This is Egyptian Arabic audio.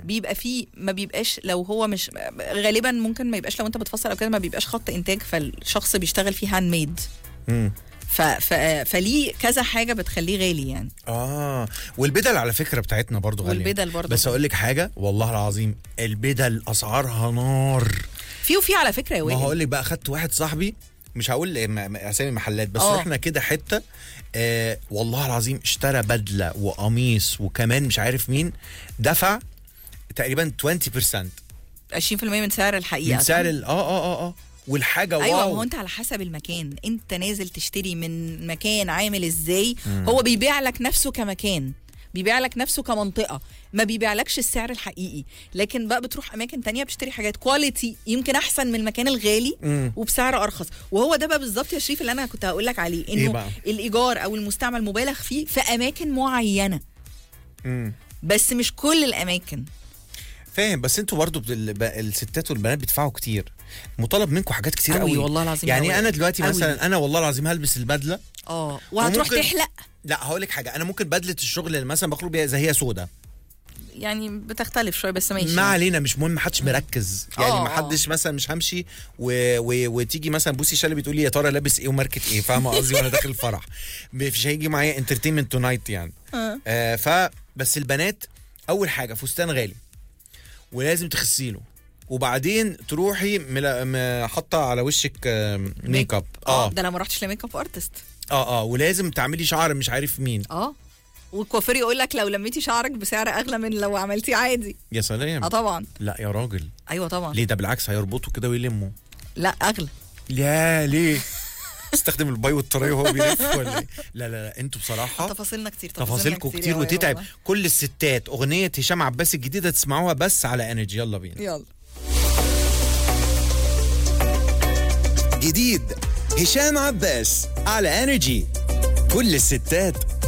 بيبقى فيه ما بيبقاش لو هو مش غالبا ممكن ما يبقاش لو انت بتفصل او كده ما بيبقاش خط انتاج فالشخص بيشتغل فيه هاند ميد مم. ف... ف... فليه كذا حاجه بتخليه غالي يعني اه والبدل على فكره بتاعتنا برضو غاليه والبدل برضو بس اقول لك حاجه والله العظيم البدل اسعارها نار في وفي على فكره يا ما وائل هقول لك بقى اخدت واحد صاحبي مش هقول م- م- اسامي محلات بس آه. رحنا كده حته آه والله العظيم اشترى بدله وقميص وكمان مش عارف مين دفع تقريبا 20% 20% من سعر الحقيقه من سعر صح؟ ال- اه اه اه اه والحاجه ايوه ما واو هو انت على حسب المكان انت نازل تشتري من مكان عامل ازاي هو بيبيع لك نفسه كمكان بيبيع لك نفسه كمنطقه ما بيبيعلكش السعر الحقيقي لكن بقى بتروح اماكن تانية بتشتري حاجات كواليتي يمكن احسن من المكان الغالي مم. وبسعر ارخص وهو ده بقى بالظبط يا شريف اللي انا كنت هقول لك عليه إيه انه بقى؟ الايجار او المستعمل مبالغ فيه في اماكن معينه مم. بس مش كل الاماكن فاهم بس انتوا برضو بال- ب- الستات والبنات بيدفعوا كتير مطالب منكم حاجات كتير أوي قوي والله العظيم يعني أوي. انا دلوقتي أوي. مثلا انا والله العظيم هلبس البدله اه وهتروح وممكن- تحلق لا هقول لك حاجه انا ممكن بدله الشغل اللي مثلا بخرج بيها زي هي سودا يعني بتختلف شويه بس ماشي ما علينا مش مهم محدش مركز يعني آه، ما حدش مثلا مش همشي و... و... وتيجي مثلا بوسي شلبي تقول لي يا ترى لابس ايه وماركه ايه فاهمه قصدي وانا داخل الفرح مش هيجي معايا انترتينمنت تو نايت يعني آه. آه ف بس البنات اول حاجه فستان غالي ولازم تخسيله وبعدين تروحي ملا... م- حاطه على وشك آه، ميك اب اه اه ده انا ما رحتش لميك اب ارتست اه اه ولازم تعملي شعر مش عارف مين اه والكوافير يقول لك لو لميتي شعرك بسعر اغلى من لو عملتيه عادي يا سلام اه طبعا لا يا راجل ايوه طبعا ليه ده بالعكس هيربطوا كده ويلموا لا اغلى لا ليه استخدم الباي والطري وهو بيلف ولا ايه لا لا لا انتوا بصراحه تفاصيلنا كتير تفاصيلنا تفاصيلكم يا كتير وائل وتتعب والله. كل الستات اغنيه هشام عباس الجديده تسمعوها بس على انرجي يلا بينا يلا جديد هشام عباس على انرجي كل الستات